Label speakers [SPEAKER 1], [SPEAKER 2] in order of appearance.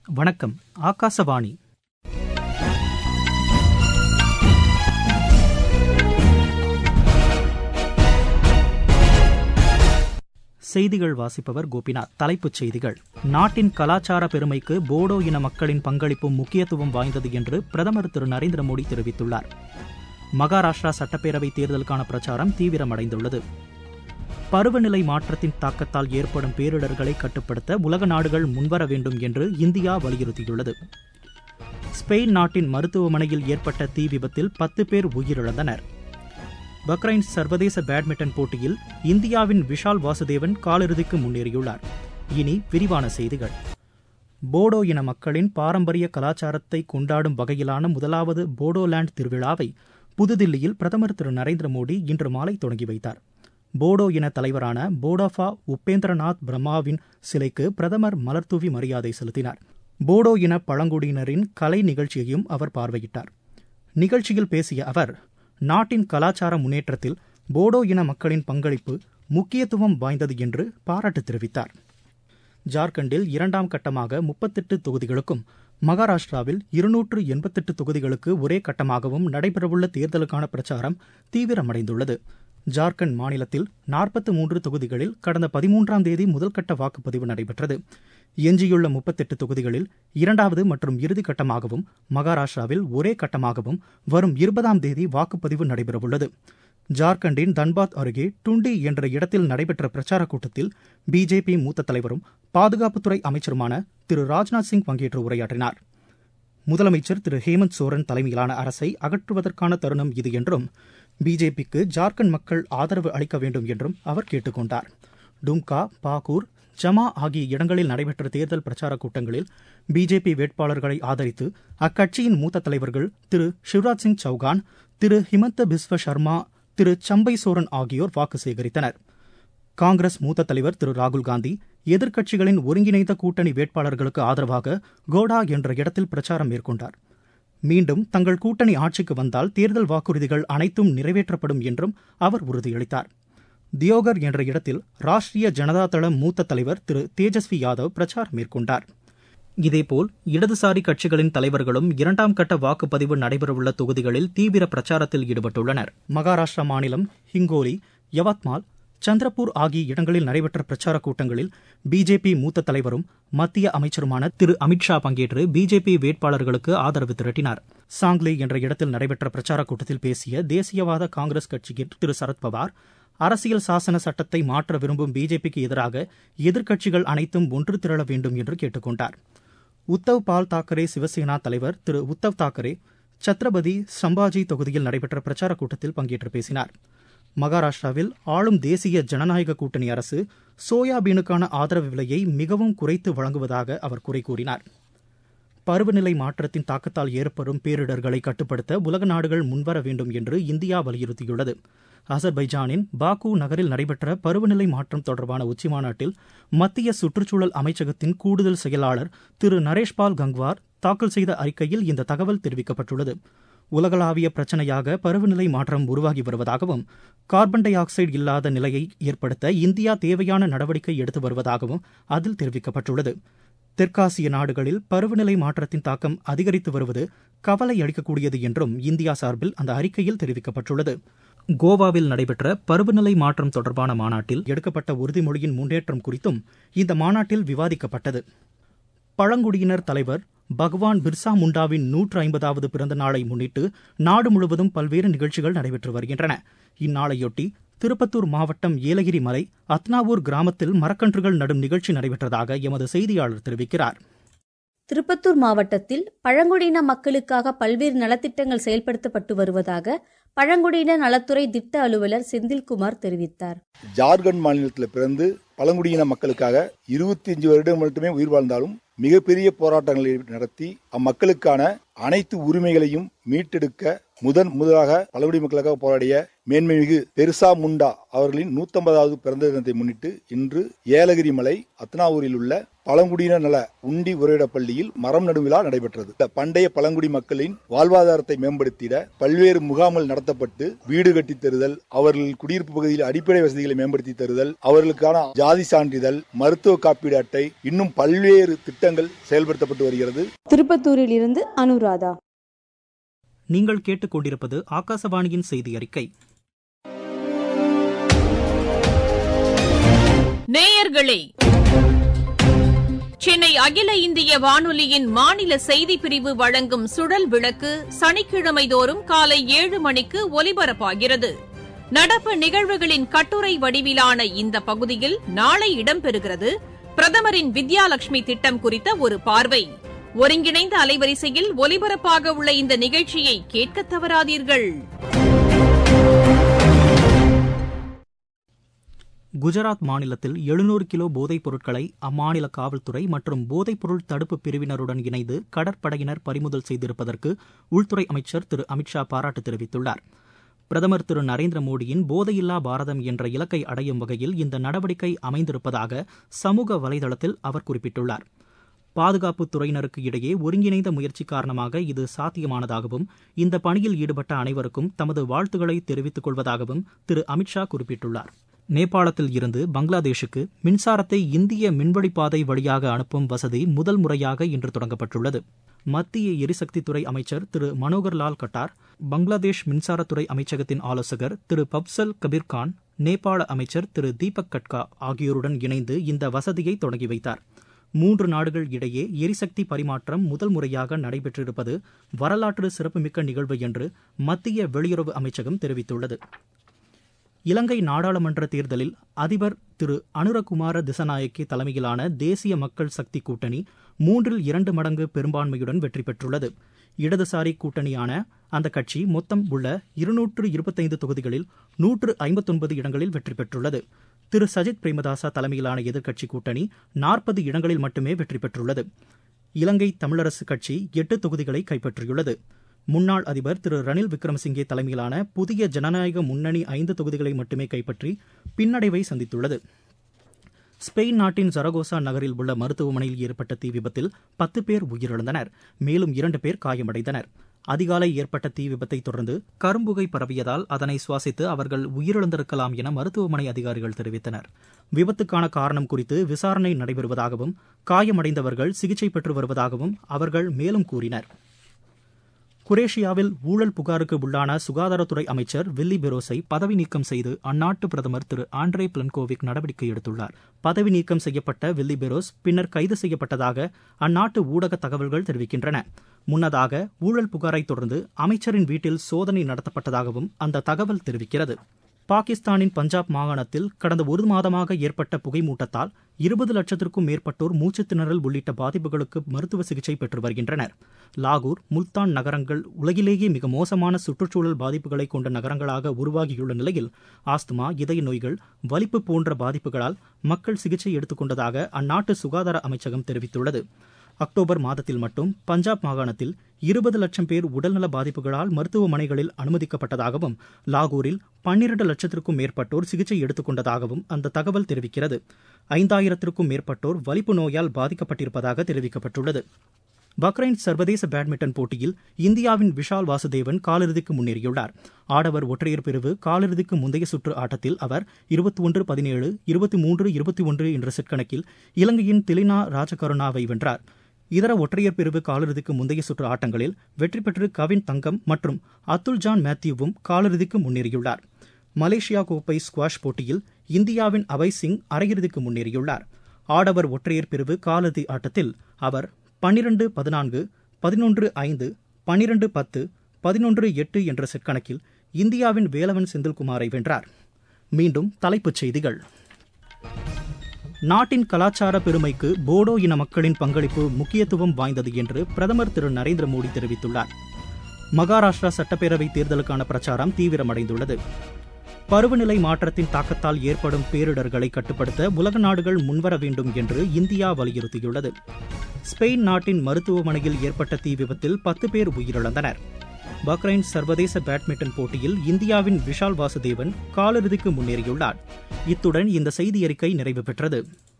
[SPEAKER 1] வணக்கம் ஆகாசவாணி செய்திகள் வாசிப்பவர் கோபிநாத் தலைப்புச் செய்திகள் நாட்டின் கலாச்சார பெருமைக்கு போடோ இன மக்களின் பங்களிப்பும் முக்கியத்துவம் வாய்ந்தது என்று பிரதமர் திரு நரேந்திர மோடி தெரிவித்துள்ளார் மகாராஷ்டிரா சட்டப்பேரவை தேர்தலுக்கான பிரச்சாரம் தீவிரமடைந்துள்ளது பருவநிலை மாற்றத்தின் தாக்கத்தால் ஏற்படும் பேரிடர்களை கட்டுப்படுத்த உலக நாடுகள் முன்வர வேண்டும் என்று இந்தியா வலியுறுத்தியுள்ளது ஸ்பெயின் நாட்டின் மருத்துவமனையில் ஏற்பட்ட தீ விபத்தில் பத்து பேர் உயிரிழந்தனர் பக்ரைன் சர்வதேச பேட்மிண்டன் போட்டியில் இந்தியாவின் விஷால் வாசுதேவன் காலிறுதிக்கு முன்னேறியுள்ளார் இனி விரிவான செய்திகள் போடோ இன மக்களின் பாரம்பரிய கலாச்சாரத்தை கொண்டாடும் வகையிலான முதலாவது போடோலேண்ட் திருவிழாவை புதுதில்லியில் பிரதமர் திரு நரேந்திர மோடி இன்று மாலை தொடங்கி வைத்தார் போடோ இன தலைவரான போடோஃபா உப்பேந்திரநாத் பிரம்மாவின் சிலைக்கு பிரதமர் மலர்தூவி மரியாதை செலுத்தினார் போடோ இன பழங்குடியினரின் கலை நிகழ்ச்சியையும் அவர் பார்வையிட்டார் நிகழ்ச்சியில் பேசிய அவர் நாட்டின் கலாச்சார முன்னேற்றத்தில் போடோ இன மக்களின் பங்களிப்பு முக்கியத்துவம் வாய்ந்தது என்று பாராட்டு தெரிவித்தார் ஜார்க்கண்டில் இரண்டாம் கட்டமாக முப்பத்தெட்டு தொகுதிகளுக்கும் மகாராஷ்டிராவில் இருநூற்று எண்பத்தெட்டு தொகுதிகளுக்கு ஒரே கட்டமாகவும் நடைபெறவுள்ள தேர்தலுக்கான பிரச்சாரம் தீவிரமடைந்துள்ளது ஜார்க்கண்ட் மாநிலத்தில் நாற்பத்து மூன்று தொகுதிகளில் கடந்த பதிமூன்றாம் தேதி முதல்கட்ட வாக்குப்பதிவு நடைபெற்றது எஞ்சியுள்ள முப்பத்தெட்டு தொகுதிகளில் இரண்டாவது மற்றும் இறுதி கட்டமாகவும் மகாராஷ்டிராவில் ஒரே கட்டமாகவும் வரும் இருபதாம் தேதி வாக்குப்பதிவு நடைபெறவுள்ளது ஜார்க்கண்டின் தன்பாத் அருகே டுண்டி என்ற இடத்தில் நடைபெற்ற பிரச்சாரக் கூட்டத்தில் பிஜேபி மூத்த தலைவரும் பாதுகாப்புத்துறை அமைச்சருமான திரு ராஜ்நாத் சிங் பங்கேற்று உரையாற்றினார் முதலமைச்சர் திரு ஹேமந்த் சோரன் தலைமையிலான அரசை அகற்றுவதற்கான தருணம் இது என்றும் பிஜேபிக்கு ஜார்க்கண்ட் மக்கள் ஆதரவு அளிக்க வேண்டும் என்றும் அவர் கேட்டுக் கொண்டார் டும்கா பாகூர் ஜமா ஆகிய இடங்களில் நடைபெற்ற தேர்தல் பிரச்சாரக் கூட்டங்களில் பிஜேபி வேட்பாளர்களை ஆதரித்து அக்கட்சியின் மூத்த தலைவர்கள் திரு சிவராஜ் சிங் சௌகான் திரு ஹிமந்த பிஸ்வ சர்மா திரு சம்பை சோரன் ஆகியோர் வாக்கு சேகரித்தனர் காங்கிரஸ் மூத்த தலைவர் திரு ராகுல்காந்தி எதிர்க்கட்சிகளின் ஒருங்கிணைந்த கூட்டணி வேட்பாளர்களுக்கு ஆதரவாக கோடா என்ற இடத்தில் பிரச்சாரம் மேற்கொண்டார் மீண்டும் தங்கள் கூட்டணி ஆட்சிக்கு வந்தால் தேர்தல் வாக்குறுதிகள் அனைத்தும் நிறைவேற்றப்படும் என்றும் அவர் உறுதியளித்தார் தியோகர் என்ற இடத்தில் ராஷ்டிரிய ஜனதா தள மூத்த தலைவர் திரு தேஜஸ்வி யாதவ் பிரச்சாரம் மேற்கொண்டார் இதேபோல் இடதுசாரி கட்சிகளின் தலைவர்களும் இரண்டாம் கட்ட வாக்குப்பதிவு நடைபெறவுள்ள தொகுதிகளில் தீவிர பிரச்சாரத்தில் ஈடுபட்டுள்ளனர் மகாராஷ்டிரா மாநிலம் ஹிங்கோலி யவத்மால் சந்திரபூர் ஆகிய இடங்களில் நடைபெற்ற பிரச்சாரக் கூட்டங்களில் பிஜேபி மூத்த தலைவரும் மத்திய அமைச்சருமான திரு அமித்ஷா பங்கேற்று பிஜேபி வேட்பாளர்களுக்கு ஆதரவு திரட்டினார் சாங்லி என்ற இடத்தில் நடைபெற்ற பிரச்சாரக் கூட்டத்தில் பேசிய தேசியவாத காங்கிரஸ் கட்சியின் திரு சரத்பவார் அரசியல் சாசன சட்டத்தை மாற்ற விரும்பும் பிஜேபிக்கு எதிராக எதிர்க்கட்சிகள் அனைத்தும் ஒன்று திரள வேண்டும் என்று கேட்டுக் கொண்டார் உத்தவ் பால் தாக்கரே சிவசேனா தலைவர் திரு உத்தவ் தாக்கரே சத்ரபதி சம்பாஜி தொகுதியில் நடைபெற்ற பிரச்சாரக் கூட்டத்தில் பங்கேற்று பேசினார் மகாராஷ்டிராவில் ஆளும் தேசிய ஜனநாயக கூட்டணி அரசு சோயாபீனுக்கான ஆதரவு விலையை மிகவும் குறைத்து வழங்குவதாக அவர் குறை கூறினார் பருவநிலை மாற்றத்தின் தாக்கத்தால் ஏற்படும் பேரிடர்களை கட்டுப்படுத்த உலக நாடுகள் முன்வர வேண்டும் என்று இந்தியா வலியுறுத்தியுள்ளது அசர்பைஜானின் பாக்கு நகரில் நடைபெற்ற பருவநிலை மாற்றம் தொடர்பான உச்சிமாநாட்டில் மத்திய சுற்றுச்சூழல் அமைச்சகத்தின் கூடுதல் செயலாளர் திரு நரேஷ்பால் கங்வார் தாக்கல் செய்த அறிக்கையில் இந்த தகவல் தெரிவிக்கப்பட்டுள்ளது உலகளாவிய பிரச்சனையாக பருவநிலை மாற்றம் உருவாகி வருவதாகவும் கார்பன் டை ஆக்சைடு இல்லாத நிலையை ஏற்படுத்த இந்தியா தேவையான நடவடிக்கை எடுத்து வருவதாகவும் அதில் தெரிவிக்கப்பட்டுள்ளது தெற்காசிய நாடுகளில் பருவநிலை மாற்றத்தின் தாக்கம் அதிகரித்து வருவது கவலை அளிக்கக்கூடியது என்றும் இந்தியா சார்பில் அந்த அறிக்கையில் தெரிவிக்கப்பட்டுள்ளது கோவாவில் நடைபெற்ற பருவநிலை மாற்றம் தொடர்பான மாநாட்டில் எடுக்கப்பட்ட உறுதிமொழியின் முன்னேற்றம் குறித்தும் இந்த மாநாட்டில் விவாதிக்கப்பட்டது பழங்குடியினர் தலைவர் பகவான் பிர்சா முண்டாவின் நூற்று ஐம்பதாவது பிறந்த நாளை முன்னிட்டு நாடு முழுவதும் பல்வேறு நிகழ்ச்சிகள் நடைபெற்று வருகின்றன இந்நாளையொட்டி திருப்பத்தூர் மாவட்டம் ஏலகிரி மலை அத்னாவூர் கிராமத்தில் மரக்கன்றுகள் நடும் நிகழ்ச்சி நடைபெற்றதாக எமது செய்தியாளர் தெரிவிக்கிறார்
[SPEAKER 2] திருப்பத்தூர் மாவட்டத்தில் பழங்குடியின மக்களுக்காக பல்வேறு நலத்திட்டங்கள் செயல்படுத்தப்பட்டு வருவதாக பழங்குடியின நலத்துறை திட்ட அலுவலர் செந்தில்குமார் தெரிவித்தார்
[SPEAKER 3] ஜார்க்கண்ட் மாநிலத்தில் பிறந்து பழங்குடியின மக்களுக்காக இருபத்தி அஞ்சு வருடம் மட்டுமே உயிர் வாழ்ந்தாலும் மிகப்பெரிய போராட்டங்களை நடத்தி அம்மக்களுக்கான அனைத்து உரிமைகளையும் மீட்டெடுக்க முதன் முதலாக பழங்குடி மக்களுக்காக போராடிய மேன்மைமிகு பெருசா முண்டா அவர்களின் நூத்தம்பதாவது பிறந்த தினத்தை முன்னிட்டு இன்று ஏலகிரி மலை அத்னாவூரில் உள்ள பழங்குடியினர் நல உண்டி உரையிடப் பள்ளியில் மரம் நடும் விழா நடைபெற்றது இந்த பண்டைய பழங்குடி மக்களின் வாழ்வாதாரத்தை மேம்படுத்திட பல்வேறு முகாம்கள் நடத்தப்பட்டு வீடு கட்டித் தருதல் அவர்கள் குடியிருப்பு பகுதியில் அடிப்படை வசதிகளை மேம்படுத்தி தருதல் அவர்களுக்கான ஜாதி சான்றிதழ் மருத்துவ காப்பீடு அட்டை இன்னும் பல்வேறு திட்டங்கள் செயல்படுத்தப்பட்டு வருகிறது
[SPEAKER 4] திருப்பத்தூரில் இருந்து அனுராதா
[SPEAKER 1] நீங்கள் கேட்டுக்கொண்டிருப்பது ஆகாசவாணியின் செய்தி அறிக்கை
[SPEAKER 5] நேயர்களே சென்னை அகில இந்திய வானொலியின் மாநில செய்திப் பிரிவு வழங்கும் சுழல் விளக்கு சனிக்கிழமை தோறும் காலை ஏழு மணிக்கு ஒலிபரப்பாகிறது நடப்பு நிகழ்வுகளின் கட்டுரை வடிவிலான இந்த பகுதியில் நாளை இடம்பெறுகிறது பிரதமரின் வித்யாலட்சுமி திட்டம் குறித்த ஒரு பார்வை ஒருங்கிணைந்த அலைவரிசையில் ஒலிபரப்பாக உள்ள இந்த நிகழ்ச்சியை கேட்க தவறாதீர்கள்
[SPEAKER 1] குஜராத் மாநிலத்தில் எழுநூறு கிலோ போதைப் பொருட்களை அம்மாநில காவல்துறை மற்றும் போதைப்பொருள் தடுப்பு பிரிவினருடன் இணைந்து கடற்படையினர் பறிமுதல் செய்திருப்பதற்கு உள்துறை அமைச்சர் திரு அமித்ஷா பாராட்டு தெரிவித்துள்ளார் பிரதமர் திரு நரேந்திர மோடியின் போதையில்லா பாரதம் என்ற இலக்கை அடையும் வகையில் இந்த நடவடிக்கை அமைந்திருப்பதாக சமூக வலைதளத்தில் அவர் குறிப்பிட்டுள்ளார் பாதுகாப்புத் துறையினருக்கு இடையே ஒருங்கிணைந்த முயற்சி காரணமாக இது சாத்தியமானதாகவும் இந்த பணியில் ஈடுபட்ட அனைவருக்கும் தமது வாழ்த்துக்களை தெரிவித்துக் கொள்வதாகவும் திரு அமித்ஷா குறிப்பிட்டுள்ளார் நேபாளத்தில் இருந்து பங்களாதேஷுக்கு மின்சாரத்தை இந்திய மின்வழிப்பாதை வழியாக அனுப்பும் வசதி முதல் முறையாக இன்று தொடங்கப்பட்டுள்ளது மத்திய எரிசக்தித்துறை அமைச்சர் திரு மனோகர்லால் கட்டார் பங்களாதேஷ் மின்சாரத்துறை அமைச்சகத்தின் ஆலோசகர் திரு பப்சல் கபீர்கான் நேபாள அமைச்சர் திரு தீபக் கட்கா ஆகியோருடன் இணைந்து இந்த வசதியை தொடங்கி வைத்தார் மூன்று நாடுகள் இடையே எரிசக்தி பரிமாற்றம் முதல் முறையாக நடைபெற்றிருப்பது வரலாற்று சிறப்புமிக்க நிகழ்வு என்று மத்திய வெளியுறவு அமைச்சகம் தெரிவித்துள்ளது இலங்கை நாடாளுமன்ற தேர்தலில் அதிபர் திரு அனுரகுமார திசநாயக்கி தலைமையிலான தேசிய மக்கள் சக்தி கூட்டணி மூன்றில் இரண்டு மடங்கு பெரும்பான்மையுடன் வெற்றி பெற்றுள்ளது இடதுசாரி கூட்டணியான அந்த கட்சி மொத்தம் உள்ள இருநூற்று இருபத்தைந்து தொகுதிகளில் நூற்று ஐம்பத்தொன்பது இடங்களில் வெற்றி பெற்றுள்ளது திரு சஜித் பிரேமதாசா தலைமையிலான எதிர்க்கட்சி கூட்டணி நாற்பது இடங்களில் மட்டுமே வெற்றி பெற்றுள்ளது இலங்கை தமிழரசு கட்சி எட்டு தொகுதிகளை கைப்பற்றியுள்ளது முன்னாள் அதிபர் திரு ரணில் விக்ரமசிங்கே தலைமையிலான புதிய ஜனநாயக முன்னணி ஐந்து தொகுதிகளை மட்டுமே கைப்பற்றி பின்னடைவை சந்தித்துள்ளது ஸ்பெயின் நாட்டின் ஜரகோசா நகரில் உள்ள மருத்துவமனையில் ஏற்பட்ட தீ விபத்தில் பத்து பேர் உயிரிழந்தனர் மேலும் இரண்டு பேர் காயமடைந்தனர் அதிகாலை ஏற்பட்ட தீ விபத்தை தொடர்ந்து கரும்புகை பரவியதால் அதனை சுவாசித்து அவர்கள் உயிரிழந்திருக்கலாம் என மருத்துவமனை அதிகாரிகள் தெரிவித்தனர் விபத்துக்கான காரணம் குறித்து விசாரணை நடைபெறுவதாகவும் காயமடைந்தவர்கள் சிகிச்சை பெற்று வருவதாகவும் அவர்கள் மேலும் கூறினர் குரேஷியாவில் ஊழல் புகாருக்கு உள்ளான சுகாதாரத்துறை அமைச்சர் வில்லி பெரோஸை பதவி நீக்கம் செய்து அந்நாட்டு பிரதமர் திரு ஆண்ட்ரே பிளன்கோவிக் நடவடிக்கை எடுத்துள்ளார் பதவி நீக்கம் செய்யப்பட்ட வில்லி பெரோஸ் பின்னர் கைது செய்யப்பட்டதாக அந்நாட்டு ஊடக தகவல்கள் தெரிவிக்கின்றன முன்னதாக ஊழல் புகாரை தொடர்ந்து அமைச்சரின் வீட்டில் சோதனை நடத்தப்பட்டதாகவும் அந்த தகவல் தெரிவிக்கிறது பாகிஸ்தானின் பஞ்சாப் மாகாணத்தில் கடந்த ஒரு மாதமாக ஏற்பட்ட புகைமூட்டத்தால் இருபது லட்சத்திற்கும் மேற்பட்டோர் மூச்சுத் திணறல் உள்ளிட்ட பாதிப்புகளுக்கு மருத்துவ சிகிச்சை பெற்று வருகின்றனர் லாகூர் முல்தான் நகரங்கள் உலகிலேயே மிக மோசமான சுற்றுச்சூழல் பாதிப்புகளை கொண்ட நகரங்களாக உருவாகியுள்ள நிலையில் ஆஸ்துமா இதய நோய்கள் வலிப்பு போன்ற பாதிப்புகளால் மக்கள் சிகிச்சை எடுத்துக் கொண்டதாக அந்நாட்டு சுகாதார அமைச்சகம் தெரிவித்துள்ளது அக்டோபர் மாதத்தில் மட்டும் பஞ்சாப் மாகாணத்தில் இருபது லட்சம் பேர் உடல்நல பாதிப்புகளால் மருத்துவமனைகளில் அனுமதிக்கப்பட்டதாகவும் லாகூரில் பன்னிரண்டு லட்சத்திற்கும் மேற்பட்டோர் சிகிச்சை எடுத்துக் கொண்டதாகவும் அந்த தகவல் தெரிவிக்கிறது ஐந்தாயிரத்திற்கும் மேற்பட்டோர் வலிப்பு நோயால் பாதிக்கப்பட்டிருப்பதாக தெரிவிக்கப்பட்டுள்ளது பக்ரைன் சர்வதேச பேட்மிண்டன் போட்டியில் இந்தியாவின் விஷால் வாசுதேவன் காலிறுதிக்கு முன்னேறியுள்ளார் ஆடவர் ஒற்றையர் பிரிவு காலிறுதிக்கு முந்தைய சுற்று ஆட்டத்தில் அவர் இருபத்தி ஒன்று பதினேழு இருபத்தி மூன்று இருபத்தி ஒன்று என்ற செட் கணக்கில் இலங்கையின் திலினா ராஜகருணாவை வென்றார் இதர ஒற்றையர் பிரிவு காலிறுதிக்கு முந்தைய சுற்று ஆட்டங்களில் வெற்றி பெற்று கவின் தங்கம் மற்றும் அத்துல் ஜான் மேத்யூவும் காலிறுதிக்கு முன்னேறியுள்ளார் மலேசியா கோப்பை ஸ்குவாஷ் போட்டியில் இந்தியாவின் அபய் சிங் அரையிறுதிக்கு முன்னேறியுள்ளார் ஆடவர் ஒற்றையர் பிரிவு காலிறுதி ஆட்டத்தில் அவர் பன்னிரண்டு பதினான்கு பதினொன்று ஐந்து பன்னிரண்டு பத்து பதினொன்று எட்டு என்ற செட் கணக்கில் இந்தியாவின் வேலவன் செந்தில்குமாரை வென்றார் மீண்டும் தலைப்புச் செய்திகள் நாட்டின் கலாச்சார பெருமைக்கு போடோ இன மக்களின் பங்களிப்பு முக்கியத்துவம் வாய்ந்தது என்று பிரதமர் திரு நரேந்திர மோடி தெரிவித்துள்ளார் மகாராஷ்டிரா சட்டப்பேரவை தேர்தலுக்கான பிரச்சாரம் தீவிரமடைந்துள்ளது பருவநிலை மாற்றத்தின் தாக்கத்தால் ஏற்படும் பேரிடர்களை கட்டுப்படுத்த உலக நாடுகள் முன்வர வேண்டும் என்று இந்தியா வலியுறுத்தியுள்ளது ஸ்பெயின் நாட்டின் மருத்துவமனையில் ஏற்பட்ட தீ விபத்தில் பத்து பேர் உயிரிழந்தனர் பக்ரைன் சர்வதேச பேட்மிண்டன் போட்டியில் இந்தியாவின் விஷால் வாசுதேவன் காலிறுதிக்கு முன்னேறியுள்ளார் இத்துடன் இந்த செய்தி அறிக்கை நிறைவு பெற்றது